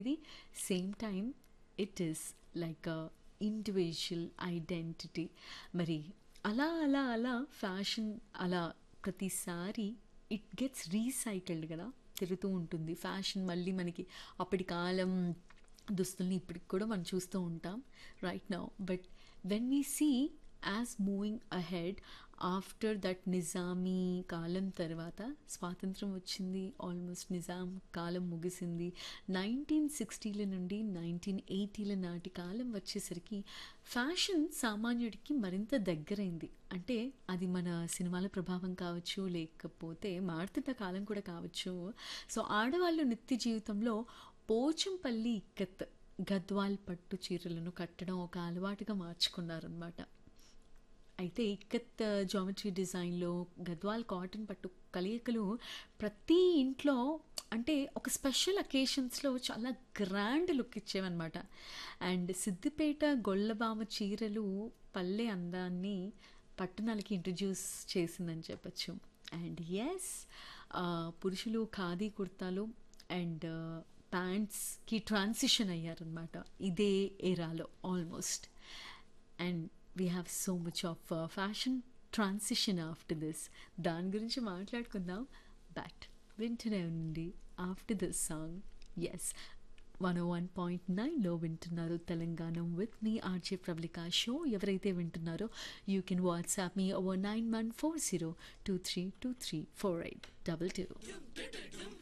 ఇది same time it is like a individual identity మరి అలా అలా అలా ఫ్యాషన్ అలా ప్రతిసారి ఇట్ గెట్స్ రీసైకిల్డ్ కదా తిరుగుతూ ఉంటుంది ఫ్యాషన్ మళ్ళీ మనకి అప్పటి కాలం దుస్తుల్ని ఇప్పటికి కూడా మనం చూస్తూ ఉంటాం right now but when we see as moving ahead after that Nizami కాలం తర్వాత స్వాతంత్రం వచ్చింది ఆల్మోస్ట్ నిజాం కాలం ముగిసింది నైన్టీన్ సిక్స్టీల నుండి నైన్టీన్ ఎయిటీల నాటి కాలం వచ్చేసరికి ఫ్యాషన్ సామాన్యుడికి మరింత దగ్గరైంది అంటే అది మన సినిమాల ప్రభావం కావచ్చు లేకపోతే మారుతున్న కాలం కూడా కావచ్చు సో ఆడవాళ్ళు నిత్య జీవితంలో పోచంపల్లి ఇక్కత్ గద్వాల్ పట్టు చీరలను కట్టడం ఒక అలవాటుగా మార్చుకున్నారనమాట అయితే ఇక్కత్ జామెట్రీ డిజైన్లో గద్వాల్ కాటన్ పట్టు కలయికలు ప్రతి ఇంట్లో అంటే ఒక స్పెషల్ అకేషన్స్లో చాలా గ్రాండ్ లుక్ ఇచ్చేవన్నమాట అండ్ సిద్దిపేట గొల్లబామ చీరలు పల్లె అందాన్ని పట్టణాలకి ఇంట్రడ్యూస్ చేసిందని చెప్పచ్చు అండ్ ఎస్ పురుషులు ఖాదీ కుర్తాలు అండ్ ప్యాంట్స్కి ట్రాన్సిషన్ అయ్యారనమాట ఇదే ఏరాలో almost and we have so much of fashion transition after this దాని గురించి మాట్లాడుకుందాం బట్ వింటూనే ఉండి after this song S one O one point నైన్లో వింటున్నారు తెలంగాణ విత్ మీ ఆర్జే ప్రబ్లికా షో ఎవరైతే వింటున్నారో you can WhatsApp me over nine one four zero two three two three four eight double two